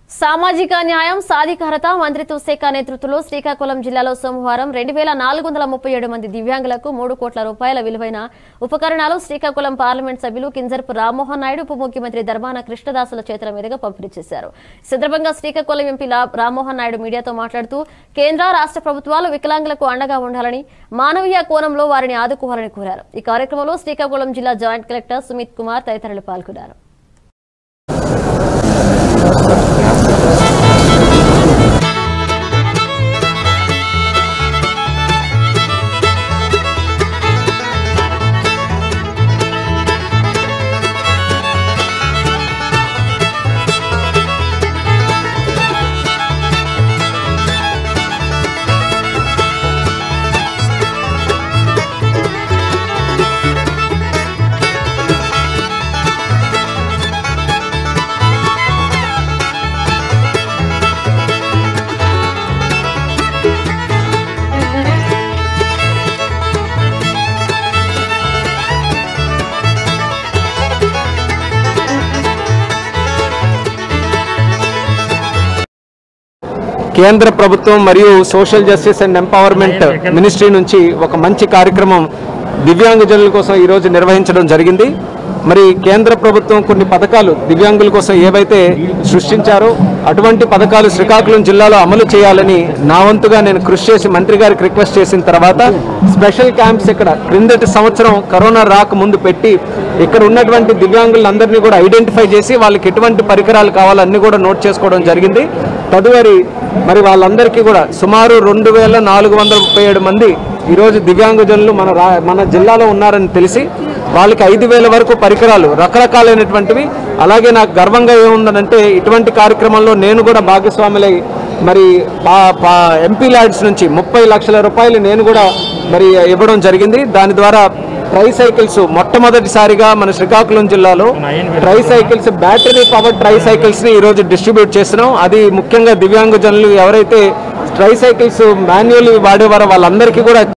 సామాజిక న్యాయం సాధికారత మంత్రిత్వ శాఖ నేతృత్వంలో శ్రీకాకుళం జిల్లాలో సోమవారం రెండు వేల నాలుగు వందల ముప్పై ఏడు మంది దివ్యాంగులకు మూడు కోట్ల రూపాయల విలువైన ఉపకరణాలు శ్రీకాకుళం పార్లమెంట్ సభ్యులు కింజర్పు రామ్మోహన్ నాయుడు ఉప ముఖ్యమంత్రి ధర్మాన కృష్ణదాసుల చేతుల మీదుగా పంపిణీ చేశారు ఈ సందర్భంగా శ్రీకాకుళం ఎంపీ లా- రామ్మోహన్ నాయుడు మీడియాతో మాట్లాడుతూ కేంద్ర రాష్ట్ర ప్రభుత్వాలు వికలాంగులకు అండగా ఉండాలని మానవీయ కోణంలో వారిని ఆదుకోవాలని కోరారు ఈ కార్యక్రమంలో శ్రీకాకుళం జిల్లా జాయింట్ కలెక్టర్ సుమిత్ కుమార్ తదితరులు పాల్గొన్నారు కేంద్ర ప్రభుత్వం మరియు social justice and empowerment ministry నుంచి ఒక మంచి కార్యక్రమం దివ్యాంగజనుల కోసం ఈరోజు నిర్వహించడం జరిగింది మరి కేంద్ర ప్రభుత్వం కొన్ని పథకాలు దివ్యాంగుల కోసం ఏవైతే సృష్టించారో అటువంటి పథకాలు శ్రీకాకుళం జిల్లాలో అమలు చేయాలని నా వంతుగా నేను కృషి చేసి మంత్రి గారికి రిక్వెస్ట్ చేసిన తర్వాత స్పెషల్ క్యాంప్స్ ఇక్కడ క్రిందటి సంవత్సరం కరోనా రాక ముందు పెట్టి ఇక్కడ ఉన్నటువంటి దివ్యాంగులందరినీ కూడా ఐడెంటిఫై చేసి వాళ్ళకి ఎటువంటి పరికరాలు కావాలో అన్ని కూడా నోట్ చేసుకోవడం జరిగింది తదుపరి మరి వాళ్ళందరికీ కూడా సుమారు రెండు వేల నాలుగు వందల ముప్పై ఏడు మంది ఈరోజు దివ్యాంగజనులు మన రా మన జిల్లాలో ఉన్నారని తెలిసి వాళ్ళకి ఐదు వేల వరకు పరికరాలు రకరకాలైనటువంటివి అలాగే నాకు గర్వంగా ఏముందనంటే ఇటువంటి కార్యక్రమంలో నేను కూడా భాగస్వాములై మరి పా- పా- ఎంపీ ల్యాడ్స్ నుంచి ముప్పై లక్షల రూపాయలు నేను కూడా మరి ఇవ్వడం జరిగింది దాని ద్వారా ట్రై సైకిల్స్ మొట్టమొదటిసారిగా మన శ్రీకాకుళం జిల్లాలో tricycles battery power tricycles ని ఈరోజు డిస్ట్రిబ్యూట్ చేస్తున్నాం అది ముఖ్యంగా దివ్యాంగజనులు ఎవరైతే ట్రై సైకిల్స్ మాన్యువల్ వాడేవారో వాళ్ళందరికీ కూడా